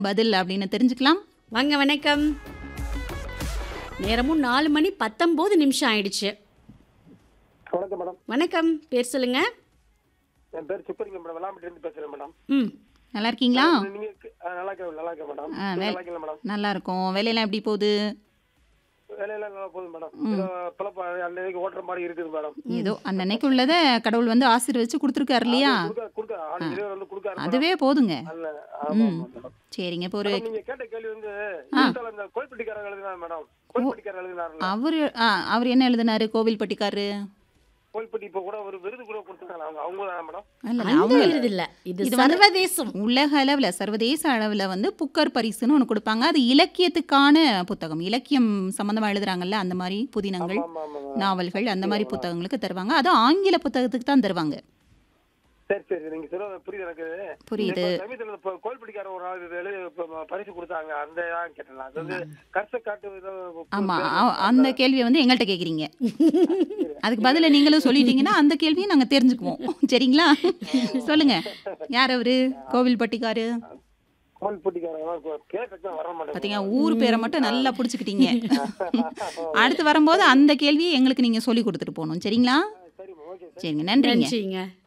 பதில் அப்படின்னு தெரிஞ்சுக்கலாம் வாங்க வணக்கம் நேரமும் நாலு மணி பத்தொம்போது நிமிஷம் ஆயிடுச்சு வணக்கம் மேடம் வணக்கம் பேர் சொல்லுங்க என் பேர் சுப்பரிங்க மேடம் வெள்ளாம்பட்டி இருந்து பேசுறேன் மேடம் ம் நல்லா இருக்கீங்களா நீங்க ஆ, நல்லா இருக்கேன் நல்லா இருக்கேன் மேடம் ஆ, நீங்க வே- நல்லா இருக்கீங்களா மேடம் நல்லா இருக்கும் வேலையெல்லாம் எப்படி போகுது வேலையெல்லாம் நல்லா போகுது மேடம் ஏதோ பிழப்ப அன்னைக்கு ஓட்டுற மாதிரி இருக்குது மேடம் ஏதோ அன்னன்னைக்கு உள்ளதை கடவுள் வந்து ஆசீர்வதிச்சு கொடுத்துருக்காரு இல்லையா கொடுக்க கொடுக்க ஆள் இறைவன் வந்து கொடுக்காரு மேடம். அதுவே போதுங்க அல்ல ஆமா ம். ஆமா மேடம் சரிங்க இப்போ ஒரு மேடம், நீங்க கேட்ட கேள்வி வந்து இன்ஸ்டால இந்த கோயில்பட்டிக்காரர் எழுதினார் மேடம் கோயில்பட்டிக்காரர் எழுதினார்ல அவரு ஆ அவர் என்ன எழுதினாரு கோவில்பட்டிக்காரு கோயில்பட்டி இப்ப கூட ஒரு விருது கூட கொடுத்தாங்க அவங்க அவங்க தானே மேடம் இல்ல அந்த அவங்க விருது இல்ல இது இது வந்து- சர்வதேசம் உலக அளவில் சர்வதேச அளவில் வந்து புக்கர் பரிசுன்னு ஒன்று கொடுப்பாங்க அது இலக்கியத்துக்கான புத்தகம் இலக்கியம் சம்மந்தமாக எழுதுறாங்கல்ல அந்த மாதிரி புதினங்கள் ஆமா ஆமா ஆமா. நாவல்கள் அந்த மாதிரி புத்தகங்களுக்கு தருவாங்க அதுவும் ஆங்கில புத்தகத்துக்கு தான் தருவாங்க சரி சரி நீங்க சொல்ல புரியுது எனக்கு புரியுது. இப்ப சமீபத்துல இப்ப கோயில்பட்டிக்கார ஒரு ஆள் இது எழுதி இப்ப பரிசு கொடுத்தாங்க அந்த தான் கேட்டேன் நான். அது வந்து கருத்தை காட்டு விதம் ஆமா அ- அந்த கேள்வியை வந்து எங்கள்கிட்ட கேட்குறீங்க அதுக்கு பதில நீங்களும் சொல்லிட்டீங்கன்னா அந்த கேள்வியை நாங்கள் தெரிஞ்சுக்குவோம் சரிங்களா சொல்லுங்க யார் அவரு கோவில்பட்டிக்காரு கோயில்பட்டிக்காரங்க கேட்க வர மாட்டேன் பார்த்தீங்க ஊர் பேரை மட்டும் நல்லா பிடிச்சிக்கிட்டீங்க அடுத்து வரும்போது அந்த கேள்வியை எங்களுக்கு நீங்கள் சொல்லி கொடுத்துட்டு போகணும் சரிங்களா சரி ஓகே சரிங்க நன்றிங்க நன்றிங்க